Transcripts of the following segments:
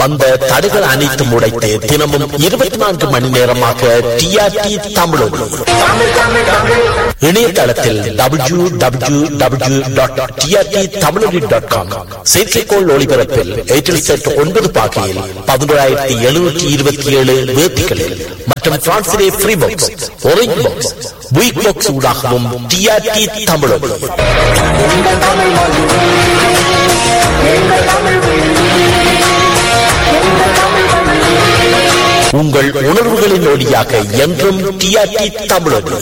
வந்த தடைகள் அனைத்தும் உடைத்து தினமும் இருபத்தி நான்கு மணி நேரமாக டிஆர்டி தமிழொலி இணையதளத்தில் W W W dot TRT Tamiloli dot com செயற்கைக்கோள் ஒளிபரப்பில் ஏர்டெல் செட் ஒன்பது பாகையில் பதினோராயிரத்தி எழுநூற்றி இருபத்தி ஏழு வேர்த்திகளில் மற்றும் பிரான்சிலே free box orange box week box ஊடாகவும் டிஆர்டி தமிழொலி உங்கள் உணர்வுகளின் ஒளியாக என்றும் டிஆர்டி தமிழொலி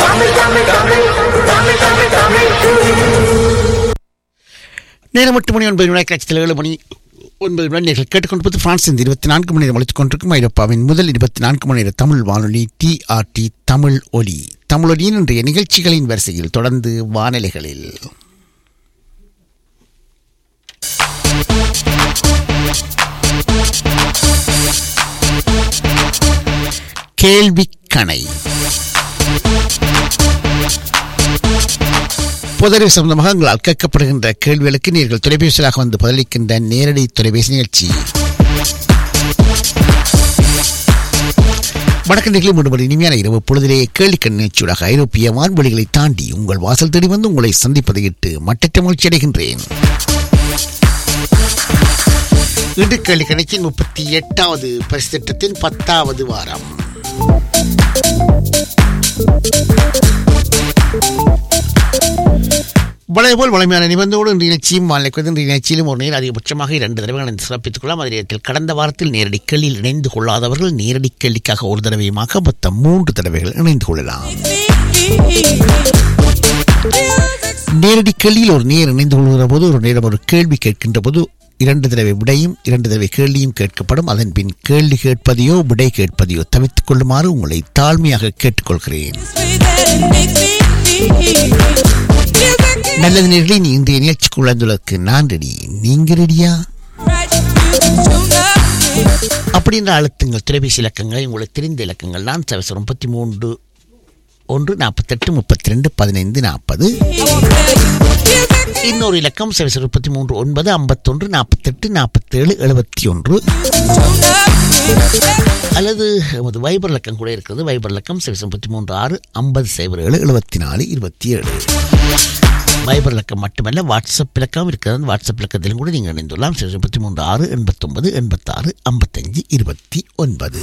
நேரம் எட்டு மணி ஒன்பது மணி கட்சியில் ஏழு மணி ஒன்பது மணி நீங்கள் கேட்டுக்கொண்டிருப்பது பிரான்சின் இருபத்தி நான்கு மணி நேரம் அளித்துக் கொண்டிருக்கும் ஐரோப்பாவின் முதல் இருபத்தி நான்கு மணி நேர தமிழ் வானொலி டிஆர்டி தமிழ் ஒலி தமிழொலியின் இன்றைய நிகழ்ச்சிகளின் வரிசையில் தொடர்ந்து வானொலிகளில் கேள்விக்கணை பொதறிவு சம்பந்தமாக உங்களால் கேட்கப்படுகின்ற கேள்விகளுக்கு நீங்கள் தொலைபேசியாக வந்து பதிலளிக்கின்ற நேரடி தொலைபேசி நிகழ்ச்சி வணக்க நிகழ்ச்சி மீண்டும் இனிமையான இரவு பொழுதிலே கேள்விக்கண் நிகழ்ச்சியூடாக ஐரோப்பிய வான்வெளிகளை தாண்டி உங்கள் வாசல் தேடி வந்து உங்களை சந்திப்பதை இட்டு மட்டற்ற மகிழ்ச்சி அடைகின்றேன் இன்று கேள்வி கணக்கின் முப்பத்தி எட்டாவது பரிசுத்திட்டத்தின் பத்தாவது வாரம் வளைபோல் வளமையான நிபந்தோடு இன்றைய நிகழ்ச்சியும் மாலை குறித்து இன்றைய நிகழ்ச்சியிலும் ஒரு நேர் அதிகபட்சமாக இரண்டு தடவைகள் இந்த சிறப்பித்துக் கொள்ளலாம் அதே நேரத்தில் கடந்த வாரத்தில் நேரடி கேள்வியில் இணைந்து கொள்ளாதவர்கள் நேரடி கேள்விக்காக ஒரு தடவையுமாக மொத்தம் மூன்று தடவைகள் இணைந்து கொள்ளலாம் நேரடி கேள்வியில் ஒரு நேர் இணைந்து கொள்கிற போது ஒரு நேரம் ஒரு கேள்வி கேட்கின்ற போது இரண்டு தடவை விடையும் இரண்டு தடவை கேள்வியும் கேட்கப்படும் அதன் பின் கேள்வி கேட்பதையோ விடை கேட்பதையோ தவிர்த்துக் கொள்ளுமாறு உங்களை தாழ்மையாக கேட்டுக்கொள்கிறேன் நல்லது நேர்களே நீ இன்றைய நிகழ்ச்சிக்கு உள்ளதுள்ளதற்கு நான் ரெடி நீங்க ரெடியா அப்படின்ற அழுத்தங்கள் தொலைபேசி இலக்கங்களை உங்களுக்கு தெரிந்த இலக்கங்கள் தான் சவசரம் முப்பத்தி மூன்று ஒன்று நாற்பத்தெட்டு முப்பத்தி ரெண்டு பதினைந்து நாற்பது இன்னொரு இலக்கம் சவசரம் முப்பத்தி மூன்று ஒன்பது ஐம்பத்தொன்று நாற்பத்தெட்டு நாற்பத்தேழு எழுபத்தி ஒன்று அல்லது எமது வைபர் இலக்கம் கூட இருக்கிறது வைபர் இலக்கம் சவசரம் முப்பத்தி மூன்று ஆறு ஐம்பது சைபர் ஏழு எழுபத்தி நாலு இருபத்தி ஏழு வைபர் இலக்கம் மட்டுமல்ல வாட்ஸ்அப் இலக்கம் இருக்கிறது வாட்ஸ்அப் இலக்கத்திலும் கூட நீங்கள் இணைந்துள்ளலாம் முப்பத்தி மூன்று ஆறு எண்பத்தொன்பது எண்பத்தாறு ஐம்பத்தஞ்சு இருபத்தி ஒன்பது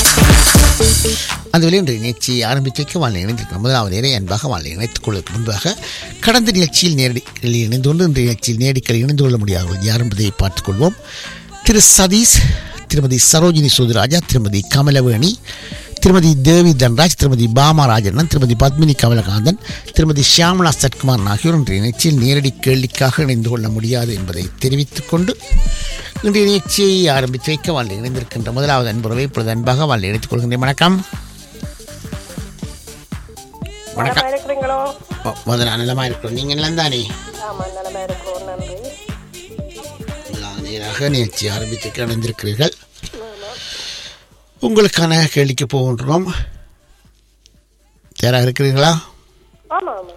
அந்த இன்றைய நிகழ்ச்சியை ஆரம்பித்து வைக்க வாழ்க்கை இணைந்திருக்கிற முதலாவது நேரை அன்பாக வாழ்க்கை இணைத்துக் கொள்வதற்கு முன்பாக கடந்த நிகழ்ச்சியில் நேரடி இணைந்து கொண்டு இன்றைய நிகழ்ச்சியில் நேரடிக்கல் இணைந்து கொள்ள முடியாதவர்கள் யார் என்பதை பார்த்துக் கொள்வோம் திரு சதீஷ் திருமதி சரோஜினி சோதராஜா திருமதி கமலவேணி திருமதி தேவி தன்ராஜ் திருமதி பாமா ராஜண்ணன் திருமதி பத்மினி கமலகாந்தன் திருமதி ஷியாமலா சத்குமார் ஆகியோர் இன்றைய நிகழ்ச்சியில் நேரடி கேள்விக்காக இணைந்து கொள்ள முடியாது என்பதை தெரிவித்துக் கொண்டு இன்றைய நிகழ்ச்சியை ஆரம்பித்து வைக்க வாழ்க்கை இணைந்திருக்கின்ற முதலாவது அன்புறவை இப்பொழுது அன்பாக வாழ்க்கை இணைத்துக் கொள்கின்றேன் வணக்கம் வணக்கம் இருக்கிறீங்களோ ஓ, முதல்ல நலமா இருக்கிறோம் நீங்கள் நிலம் தானே ஆமா நிலமா இருக்கிறோம் நன்றி முதலாவது நேராக நிகழ்ச்சி ஆரம்பித்து இணைந்திருக்கிறீர்கள் உங்களுக்கான கேள்விக்கு போகின்றோம் தயாராக இருக்கிறீர்களா ஆமா ஆமா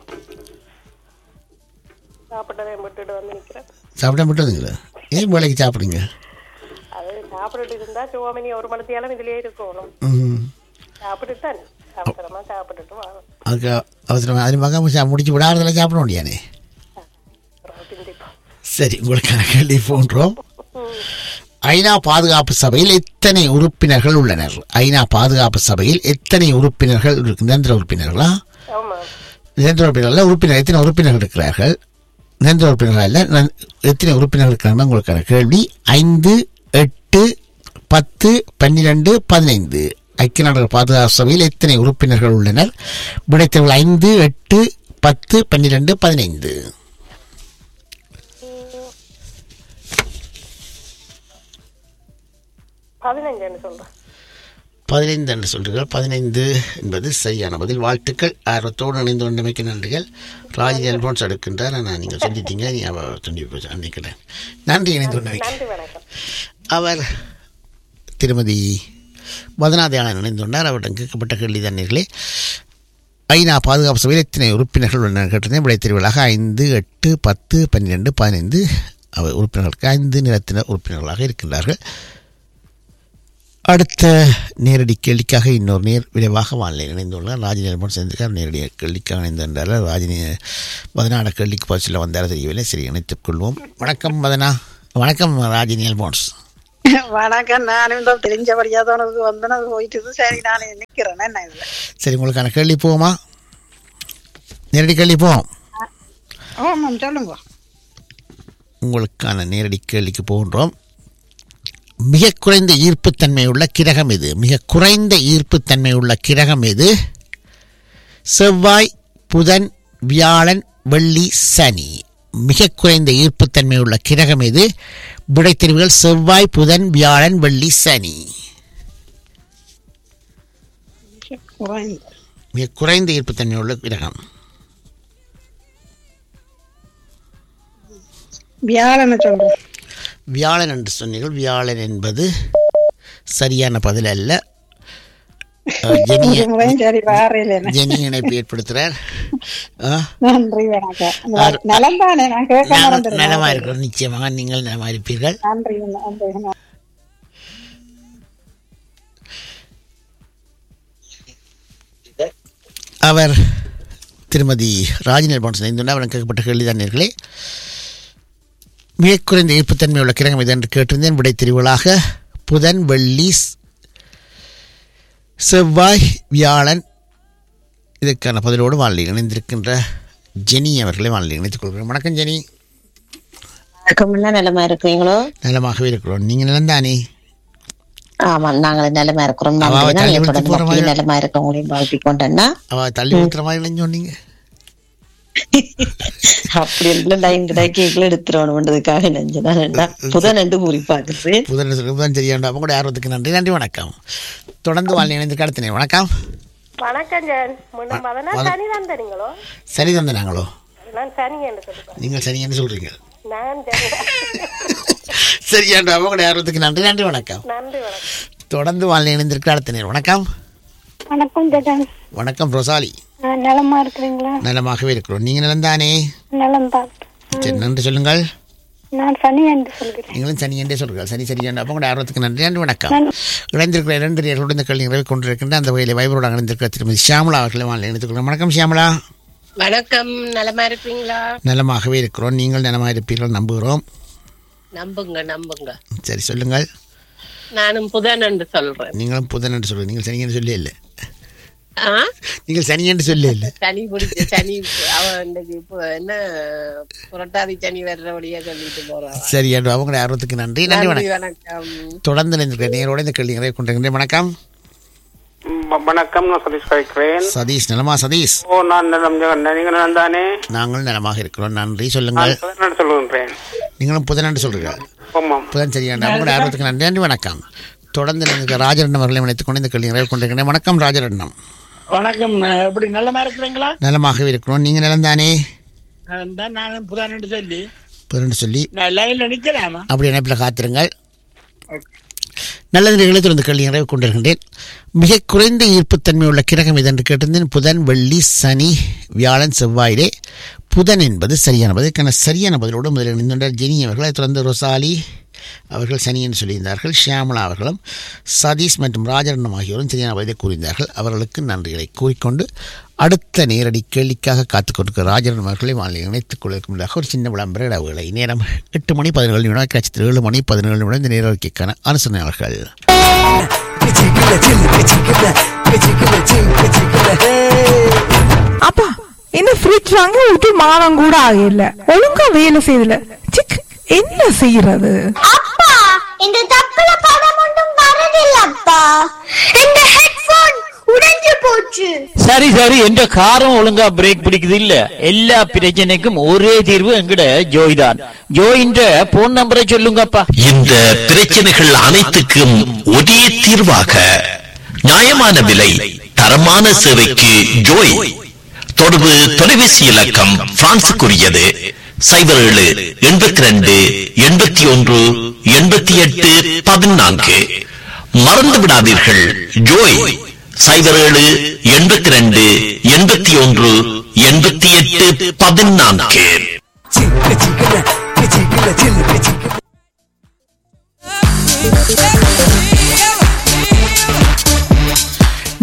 சாப்பிட்டதை விட்டுட்டு வந்து நிக்கிறேன் சாப்பிட விட்டதுங்களா ஏன் வேலைக்கு சாப்பிடுங்க அது சாப்பிட்டுட்டு இருந்தா சிவமணி ஒரு மணத்தியாலும் இதுலயே இருக்கணும் ம் சாப்பிட்டு தான் அவசரமா சாப்பிட்டுட்டு வாங்க அதுக்கு அவசரமாக அது மகா முடிச்சு விடாததில் சாப்பிட முடியானே அப்புறம் சிந்திப்போம் சரி உங்களுக்கான கேள்வி போன்றோம் ஐநா பாதுகாப்பு சபையில் எத்தனை உறுப்பினர்கள் உள்ளனர் ஐநா பாதுகாப்பு சபையில் எத்தனை உறுப்பினர்கள் இருக்கு- நிரந்தர உறுப்பினர்களா ஆமா நிரந்தர உறுப்பினர்கள் உறுப்பினர் எத்தனை உறுப்பினர்கள் இருக்கிறார்கள் நிரந்தர உறுப்பினர்கள் அல்ல நன்- எத்தனை உறுப்பினர்கள் இருக்கிறாங்க உங்களுக்கான கேள்வி ஐந்து எட்டு பத்து பன்னிரெண்டு பதினைந்து ஐக்கிய நாடுகள் பாதுகாப்பு சபையில் எத்தனை உறுப்பினர்கள் உள்ளனர் விடைத்தவர்கள் ஐந்து எட்டு பத்து பன்னிரெண்டு பதினைந்து பதினஞ்சுன்னு சொல்றேன் பதினைந்து என்று சொல்றீர்கள் பதினைந்து என்பது சரியான பதில் வாழ்த்துக்கள் ஆர்வத்தோடு இணைந்து கொண்டமைக்கு நன்றிகள் ராஜி அல்போன்ஸ் எடுக்கின்றார் ஆனால் நீங்கள் சொல்லிட்டீங்க நீ அவ துண்டி போச்சு அன்னைக்கிறேன் நன்றி இணைந்து கொண்டமைக்கு நன்றி வணக்கம் அவர் திருமதி மதனாதயாளன் இணைந்துள்ளார் அவரிடம் கேட்கப்பட்ட கேள்வி தண்ணீர்களே ஐநா பாதுகாப்பு சபையில் எத்தனை உறுப்பினர்கள் உள்ளனர் கேட்டிருந்தேன் விடை தெரிவலாக ஐந்து எட்டு பத்து பன்னிரெண்டு பதினைந்து அவர் உறுப்பினர்களுக்கு ஐந்து நிலத்தினர் உறுப்பினர்களாக இருக்கின்றார்கள் அடுத்த நேரடி கேள்விக்காக இன்னொரு நேர் விரைவாக வானிலை இணைந்துள்ளார் ராஜினி அல்போன் சேர்ந்திருக்கார் நேரடி கேள்விக்காக இணைந்திருந்தார் ராஜினி மதனாட கேள்விக்கு பதில் வந்தார தெரியவில்லை சரி இணைத்துக் கொள்வோம் வணக்கம் மதனா வணக்கம் ராஜினி அல்போன்ஸ் வணக்கம் நானும் இந்த தெரிஞ்சபடியா தான் உனக்கு வந்தனது போயிட்டு சரி நான் நிக்கிறேன் என்ன இதுல சரி உங்களுக்கான கேள்வி போவோமா நேரடி கேள்வி போவோம் ஆமாம் சொல்லுங்க உங்களுக்கான நேரடி கேள்விக்கு போகின்றோம் மிக குறைந்த ஈர்ப்புத்தன்மை உள்ள கிரகம் இது மிக குறைந்த ஈர்ப்புத்தன்மை உள்ள கிரகம் இது செவ்வாய் புதன் வியாழன் வெள்ளி சனி மிக குறைந்த ஈர்ப்புத்தன்மை உள்ள கிரகம் இது விடைத்தெரிவுகள் செவ்வாய் புதன் வியாழன் வெள்ளி சனி குறைந்த மிக குறைந்த ஈர்ப்புத்தன்மை உள்ள கிரகம் வியாழனை சொல்றேன் வியாழன் என்று சொன்னீர்கள் வியாழன் என்பது சரியான பதில் அல்ல அஹ், ஜெனிய ஒரு முறையும் சரி வாரையில என்ன ஜெனி இணைப்பு ஏற்படுத்துறார் ஆ, நன்றி வணக்கம் ஆறு- நலம் தானே நான் கேட்க நாங்கள் மறந்துடுறேன் நலமா இருக்கிறோம் நிச்சயமாக நீங்கள் நலமா இருப்பீர்கள் நன்றி நன்றி அவர் திருமதி ராஜினல் பவுன்ஸ் இணைந்துள்ளார் அவரிடம் கேட்கப்பட்ட கேள்விதான் நேர்களே மிக குறைந்த ஈர்ப்புத்தன்மை உள்ள கிரகம் இது என்று கேட்டிருந்தேன் விடை தெரிவுகளாக புதன் வெள்ளி ஸ்- செவ்வாய் வியாழன் இதற்கான பதிலோடு வானிலை இணைந்திருக்கின்ற ஜெனி அவர்களை வானிலை இணைத்துக் கொள்கிறேன் வணக்கம் ஜெனி வணக்கம்லாம் நலமா இருக்கிறீங்களோ நலமாகவே இருக்கிறோம் நீங்கள் நலந்தானே ஆமா நாங்களும் நலமா இருக்கிறோம் அவ நன்றி. தள்ளி நான் விட்டு தொடர்ந்து போற அப்படியே மாதிரி. நலமா இருக்கவங்களையும் வாழ்த்தி கொண்டேன்னா அவ தள்ளி ஊத்துற மாதிரி இல்லைன்னு சொன்னீங்க அப்படி எல்லாம் லைன் கிடைக்கல எடுத்துருவோம்ன்றதுக்காக நெஞ்சனா புதன் ரெண்டு கூறி பாக்குறேன் புதன் புதன் தெரியாண்டா அவங்க கூட ஆர்வத்துக்கு நன்றி நன்றி வணக்கம் தொடர்ந்து வாழ் இணைந்து அடுத்த வணக்கம் வணக்கம் ஜான் முன்ன மதனா சனி தான் தரீங்களோ சரி தந்த நாங்களோ நான் சனி என்று சொல்லுவேன் நீங்கள் சனின்னு சொல்றீங்க நான் ஜனி சரியாண்டா அவங்க கூட ஆர்வத்துக்கு நன்றி நன்றி வணக்கம் நன்றி வணக்கம் தொடர்ந்து வாழ் இணைந்திருக்கிற அடுத்த நேரம் வணக்கம் வணக்கம் ஜெகன் வணக்கம் ரொசாலி நலமா இருக்கிறீங்களா நலமாகவே இருக்கிறோம் நீங்கள் நலந்தானே நலம் தான் சரி நன்றி சொல்லுங்கள் நான் சனி என்று சொல்கிறேன் நீங்களும் சனி என்றே சொல்கிறீர்கள் சனி சரியாண்டா அப்போ கூட ஆர்வத்துக்கு நன்றி நன்றி வணக்கம் இணைந்திருக்கிற இரண்டு நேர்களுடன் இந்த கேள்வி நிறைவே கொண்டிருக்கின்ற அந்த வகையில் வைபரோடு இணைந்திருக்கிற திருமதி ஷியாமலா அவர்களை வாழ் இணைத்துக் கொள்கிறோம் வணக்கம் ஷியாமலா வணக்கம் நலமா இருப்பீங்களா நலமாகவே இருக்கிறோம் நீங்கள் நலமாக இருப்பீர்கள் நம்புகிறோம் நம்புங்க நம்புங்க சரி சொல்லுங்கள் நானும் புதன் என்று சொல்றேன் நீங்களும் புதன் என்று சொல்லுங்கள் நீங்கள் சனி என்று சொல்லி இல்லை ஆ? நீங்கள் சனி என்று சொல்லி இல்லை சனி பிடிச்ச சனி அவன் இன்னைக்கு இப்போ என்ன புரட்டாதி சனி வர்ற வழியா சொல்லிட்டு போறான் சரி என்று அவங்களுடைய ஆர்வத்துக்கு நன்றி நன்றி நன்றி வணக்கம் வணக்கம் தொடர்ந்து இணைந்திருக்கிற நேரோட இந்த கேள்வி நிறைவே கொண்டிருக்கின்றேன் வணக்கம் வ- வணக்கம் நான் சதீஷ் கழிக்கிறேன் சதீஷ் நலமா சதீஷ் ஓ நான் நலம் ஜெகன் நீங்க நலம் தானே நாங்கள் நலமாக இருக்கிறோம் நன்றி நான் சொல்லுங்கள் பதினெட்டு சொல்லுகின்றேன் நீங்களும் புதன் என்று சொல்கிறீர்கள் ஆமாம் புதன் சரியாண்டா அவங்களுடைய ஆர்வத்துக்கு நன்றி நன்றி வணக்கம் தொடர்ந்து நீங்கள் ராஜரட்னம் அவர்களை இணைத்துக் கொண்டு இந்த கேள்வி நிறைவே கொண்டிருக்கிறேன் வணக்கம் ராஜரட்னம் வணக்கம் எப்படி நல்லமா இருக்கிறீங்களா நலமாகவே இருக்கிறோம் நீங்கள் நலந்தானே தான் நானும் புதான்னு சொல்லி புதன் சொல்லி நான் லைன்ல நிக்கலாமா அப்படி இணைப்பில் காத்திருங்கள் நல்ல நிலைகளை தொடர்ந்து கேள்வி நிறைவு கொண்டிருக்கின்றேன் மிக குறைந்த ஈர்ப்புத்தன்மை உள்ள கிரகம் இதென்று கேட்டிருந்தேன் புதன் வெள்ளி சனி வியாழன் செவ்வாயிலே புதன் என்பது சரியான பதில் இதற்கான சரியான பதிலோடு முதலில் இணைந்துள்ளார் ஜெனி அவர்கள் அதைத் தொடர்ந்து ரொசாலி அவர்கள் சனி என்று சொல்லியிருந்தார்கள் ஷியாமலா அவர்களும் சதீஷ் மற்றும் ராஜரண்ணம் ஆகியோரும் சரியான பதிலை கூறியிருந்தார்கள் அவர்களுக்கு நன்றிகளை கூறிக்கொண்டு அடுத்த நேரடி கேள்விக்காக காத்துக் கொண்டிருக்கிற ராஜரன் அவர்களை வானிலை இணைத்துக் கொள்வதற்கு ஒரு சின்ன விளம்பர இடவுகளை நேரம் எட்டு மணி பதினேழு நிமிடம் கட்சத்தில் ஏழு மணி பதினேழு நிமிடம் இந்த நேரடிக்கான அனுசரணையாளர்கள் அப்பா என்ன ஃப்ரிட்ஜ் வாங்க விட்டு மாதம் கூட ஆகல ஒழுங்கா வேலை செய்யல சிக் என்ன செய்யறது அப்பா இந்த தப்புல படம் ஒன்றும் வரதில்லப்பா இந்த ஹெட்போன் உடைஞ்சு போச்சு சரி சரி என்ற காரம் ஒழுங்கா பிரேக் பிடிக்குது இல்ல எல்லா பிரச்சனைக்கும் ஒரே தீர்வு எங்கட ஜோய் தான் ஜோயின்ற போன் நம்பரை சொல்லுங்கப்பா இந்த பிரச்சனைகள் அனைத்துக்கும் ஒரே தீர்வாக நியாயமான விலை தரமான சேவைக்கு ஜோய் தொடர்பு தொலைபேசி இலக்கம் பிரான்சுக்குரியது சைபர் ஏழு எண்பத்தி ரெண்டு எண்பத்தி ஒன்று எண்பத்தி எட்டு பதினான்கு மறந்து விடாதீர்கள் ஜோய் சைபர் ஏழு எண்பத்தி ரெண்டு எண்பத்தி ஒன்று எண்பத்தி எட்டு பதினான்கு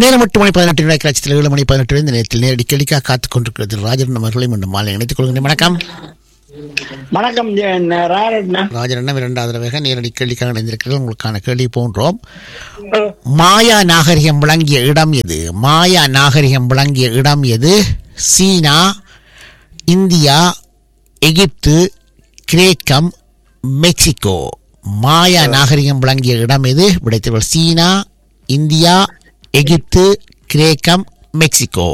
நேரம் எட்டு மணி பதினெட்டு வினாய் கட்சியில் ஏழு மணி பதினெட்டு இந்த நேரத்தில் நேரடி கேள்விக்காக காத்துக் கொண்டிருக்கிறது ராஜன் அவர்களை மீண்டும் மாலை இணைத்துக் கொள்கிறேன் வணக்கம் வணக்கம் ராரட்னா ராஜரண்ணம் இரண்டாவது தடவை நேரடி கேள்விக்காக இணைந்திருக்கிறது உங்களுக்கான கேள்வி போன்றோம் மாயா நாகரிகம் விளங்கிய இடம் எது மாயா நாகரிகம் விளங்கிய இடம் எது சீனா இந்தியா எகிப்து கிரேக்கம் மெக்சிகோ மாயா நாகரிகம் விளங்கிய இடம் எது விடைத்தவர்கள் சீனா இந்தியா எகிப்து கிரேக்கம் மெக்சிகோ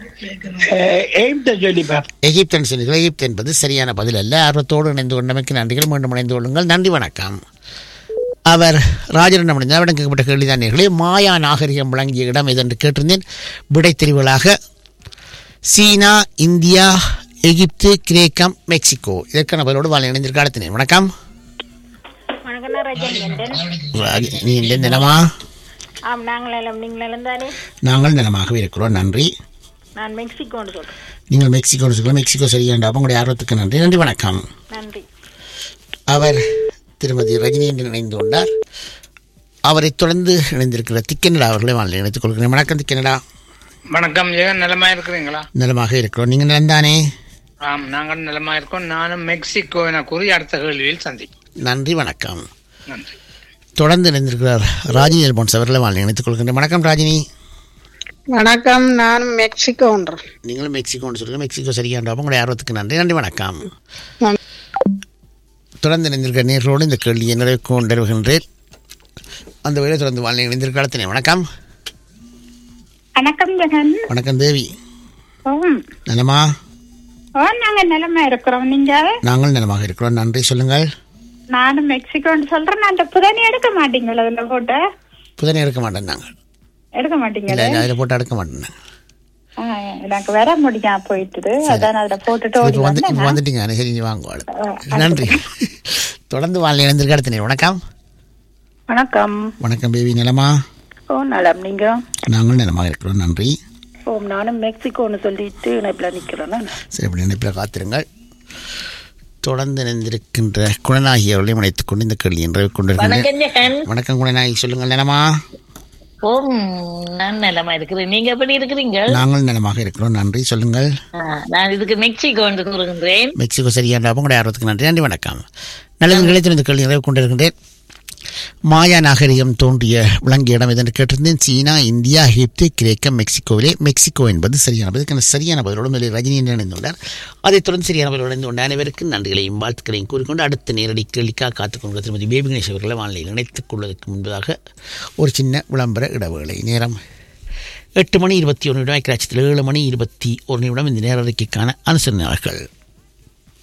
எய்ப்த சொல்லிப்பார் எகிப்தன் சொன்னீர்கள் எகிப்து என்பது சரியான பதில் அல்ல ஆர்வத்தோடு இணைந்து கொண்டமைக்கு நன்றிகள் மீண்டும் இணைந்து கொள்ளுங்கள் நன்றி வணக்கம் அவர் ராஜரண்ணம் அடைந்தார் அவரிடம் கேட்கப்பட்ட கேள்விதான் நேர்களே மாயா நாகரிகம் விளங்கிய இடம் எது என்று கேட்டிருந்தேன் விடை தெரிவுகளாக சீனா இந்தியா எகிப்து கிரேக்கம் மெக்சிகோ இதற்கான பதிலோடு வாழ் இணைந்திருக்க அடுத்தினேன் வணக்கம் வணக்கம் நான் ரஜினிகண்டன் ராஜ- நீ இந்த நிலமா ஆம் நாங்கள் எல்லாம் நீங்கள் எல்லாம் தானே நாங்கள் நிலமாகவே இருக்கிறோம் நன்றி நான் மெக்சிகோன்னு சொல்றேன் நீங்கள் மெக்சிகோ சொல்லுங்கள் மெக்சிகோ சரியாண்டா உங்களுடைய ஆர்வத்துக்கு நன்றி நன்றி வணக்கம் நன்றி அவர் திருமதி ரஜினி என்று இணைந்து கொண்டார் அவரைத் தொடர்ந்து இணைந்திருக்கிற திக்கனடா அவர்களை வாழ்ந்து இணைத்துக் கொள்கிறேன் வணக்கம் திக்கனடா வணக்கம் ஜெகன் நலமா இருக்கிறீங்களா நலமாக இருக்கிறோம் நீங்கள் நலந்தானே ஆம் நாங்கள் நலமா இருக்கோம் நானும் மெக்சிகோ என கூறி அடுத்த கேள்வியில் சந்தி நன்றி வணக்கம் நன்றி தொடர்ந்து இணைந்திருக்கிறார் ராஜினி எல்போன்ஸ் அவர்களை வாழ்ந்து இணைத்துக் கொள்கிறேன் வணக்கம் ராஜினி வணக்கம் நான் மெக்சிகோன்றேன் நீங்களும் மெக்சிகோன்னு சொல்லுங்கள் மெக்சிகோ சரியாண்டா உங்களுடைய ஆர்வத்துக்கு நன்றி நன்றி வணக்கம் தொடர்ந்து இணைந்திருக்கிற நேர்களோடு இந்த கேள்வியை நிறைவு கொண்டு வருகின்றேன் அந்த வழியை தொடர்ந்து வாழ்ந்து இணைந்திருக்க அடுத்த வணக்கம் வணக்கம் ஜெகன் வணக்கம் தேவி ஓம் நலமா ஓ நாங்க நிலைமை இருக்கிறோம் நீங்க நாங்கள் நலமாக இருக்கிறோம் நன்றி சொல்லுங்கள் நானும் மெக்சிகோன்னு சொல்றேன் நான் அந்த புதனி எடுக்க மாட்டீங்களா அதுல போட்டு புதனை எடுக்க மாட்டேன் நாங்கள் எடுக்க இல்லை மாட்டீங்களே இல்லை அதில் போட்டு எடுக்க மாட்டேன் நாங்கள். ஆ, எனக்கு வர முடியாம போயிட்டுது அதான் அதுல போட்டுட்டு ஓடி இப்போ வந்து இப்போ வந்தேன் வந்துட்டீங்க அனு, சரி நீ வாங்க நன்றி தொடர்ந்து வாழ்ந்து இணைந்திருக்க அடுத்த வணக்கம் வணக்கம் வணக்கம் பேபி நிலமா ஓ நலம் நீங்க நாங்கள் நலமாக இருக்கிறோம் நன்றி ஓ நானும் மெக்சிகோன்னு சொல்லிட்டு இணைப்பில் நிக்கிறேன் நான். சரி இப்படி நினைப்பில் காத்திருங்கள் தொடர்ந்து இணைந்திருக்கின்ற குணநாயகி அவர்களையும் அழைத்துக் கொண்டு இந்த கேள்வி நிறைவு வணக்கம் கொண்டிருக்கின்றேன் ஜெகன் வணக்கம் குணநாயகி சொல்லுங்கள் நிலமா ஓம் நான் நலமா இருக்கிறேன் நீங்க எப்படி இருக்கிறீங்க நாங்கள் நலமாக இருக்கிறோம் நன்றி சொல்லுங்கள் ஆ, நான் இதுக்கு மெக்சிகோ என்று கூறுகின்றேன் மெக்சிகோ சரியாண்டா உங்களுடைய ஆர்வத்துக்கு நன்றி நன்றி வணக்கம் நல்லது நிலையத்தில் இந்த கேள்வி நிறைவு கொண்டிருக்கின்றேன் மாயா நாகரிகம் தோன்றிய விளங்கிய இடம் எதென்று கேட்டிருந்தேன் சீனா இந்தியா எகிப்து கிரேக்கம் மெக்சிகோவிலே மெக்சிகோ என்பது சரியான பதில் இதுக்கான சரியான பதிலோடு முதலில் ரஜினி என்று இணைந்துள்ளார் அதைத் தொடர்ந்து சரியான பதிலோடு இணைந்து கொண்ட அனைவருக்கும் நன்றிகளையும் வாழ்த்துக்களையும் கூறிக்கொண்டு அடுத்த நேரடி கேள்விக்காக காத்துக்கொண்டு திருமதி பேபி கணேஷ் அவர்களை வானிலையில் இணைத்துக் கொள்வதற்கு முன்பதாக ஒரு சின்ன விளம்பர இடைவேளை நேரம் எட்டு மணி இருபத்தி ஒன்று நிமிடம் கிராட்சத்தில் ஏழு மணி இருபத்தி ஒரு நிமிடம் இந்த நேர அறிக்கைக்கான அனுசரணையாளர்கள்